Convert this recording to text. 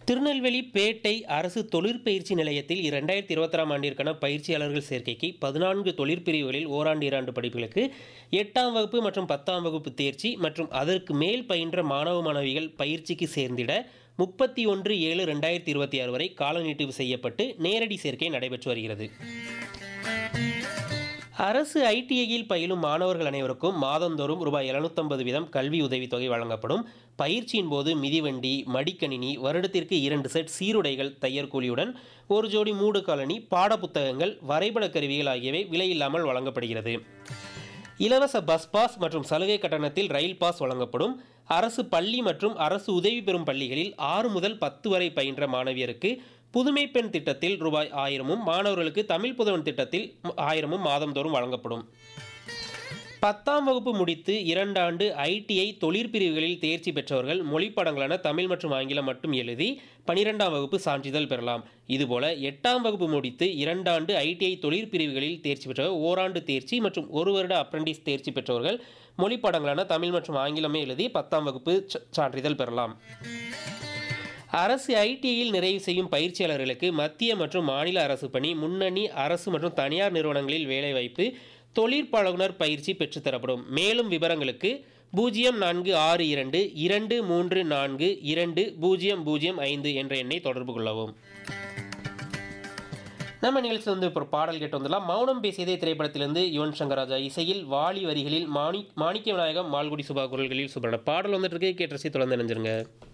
திருநெல்வேலி பேட்டை அரசு தொழிற்பயிற்சி நிலையத்தில் இரண்டாயிரத்தி இருபத்தாறாம் ஆண்டிற்கான பயிற்சியாளர்கள் சேர்க்கைக்கு பதினான்கு தொழிற்பிரிவுகளில் ஓராண்டு இராண்டு படிப்புகளுக்கு எட்டாம் வகுப்பு மற்றும் பத்தாம் வகுப்பு தேர்ச்சி மற்றும் அதற்கு மேல் பயின்ற மாணவ மாணவிகள் பயிற்சிக்கு சேர்ந்திட முப்பத்தி ஒன்று ஏழு ரெண்டாயிரத்தி இருபத்தி ஆறு வரை கால நீட்டிப்பு செய்யப்பட்டு நேரடி சேர்க்கை நடைபெற்று வருகிறது அரசு ஐடிஐயில் பயிலும் மாணவர்கள் அனைவருக்கும் மாதந்தோறும் ரூபாய் எழுநூத்தம்பது வீதம் கல்வி உதவித்தொகை வழங்கப்படும் பயிற்சியின் போது மிதிவண்டி மடிக்கணினி வருடத்திற்கு இரண்டு செட் சீருடைகள் தையர் கூலியுடன் ஒரு ஜோடி மூடு காலணி பாடப்புத்தகங்கள் வரைபட கருவிகள் ஆகியவை விலையில்லாமல் வழங்கப்படுகிறது இலவச பஸ் பாஸ் மற்றும் சலுகை கட்டணத்தில் ரயில் பாஸ் வழங்கப்படும் அரசு பள்ளி மற்றும் அரசு உதவி பெறும் பள்ளிகளில் ஆறு முதல் பத்து வரை பயின்ற மாணவியருக்கு புதுமை பெண் திட்டத்தில் ரூபாய் ஆயிரமும் மாணவர்களுக்கு தமிழ் புதவன் திட்டத்தில் ஆயிரமும் மாதந்தோறும் வழங்கப்படும் பத்தாம் வகுப்பு முடித்து இரண்டாண்டு ஐடிஐ தொழிற்பிரிவுகளில் தேர்ச்சி பெற்றவர்கள் மொழிப்படங்களான தமிழ் மற்றும் ஆங்கிலம் மட்டும் எழுதி பனிரெண்டாம் வகுப்பு சான்றிதழ் பெறலாம் இதுபோல எட்டாம் வகுப்பு முடித்து இரண்டாண்டு ஐடிஐ தொழிற்பிரிவுகளில் தேர்ச்சி பெற்றவர் ஓராண்டு தேர்ச்சி மற்றும் ஒரு வருட அப்ரண்டிஸ் தேர்ச்சி பெற்றவர்கள் மொழிப்படங்களான தமிழ் மற்றும் ஆங்கிலமே எழுதி பத்தாம் வகுப்பு ச- சான்றிதழ் பெறலாம் அரசு ஐடிஐயில் நிறைவு செய்யும் பயிற்சியாளர்களுக்கு மத்திய மற்றும் மாநில அரசு பணி முன்னணி அரசு மற்றும் தனியார் நிறுவனங்களில் வேலைவாய்ப்பு தொழிற்பழகுனர் பயிற்சி பெற்றுத்தரப்படும் மேலும் விவரங்களுக்கு பூஜ்ஜியம் நான்கு ஆறு இரண்டு இரண்டு மூன்று நான்கு இரண்டு பூஜ்ஜியம் பூஜ்ஜியம் ஐந்து என்ற எண்ணை தொடர்பு கொள்ளவும் நம்ம நிகழ்ச்சியில் வந்து இப்போ ஒரு பாடல் கேட்டு வந்துடலாம் மௌனம் பேசியதே திரைப்படத்திலிருந்து யுவன் சங்கர் ராஜா இசையில் வாலி வரிகளில் மாணி மாணிக்க விநாயகம் மால்குடி சுபா குரல்களில் சுபரண பாடல் வந்துட்டு இருக்கு கேட்டு ரசி தொடர்ந்து நினைஞ்சிருங்க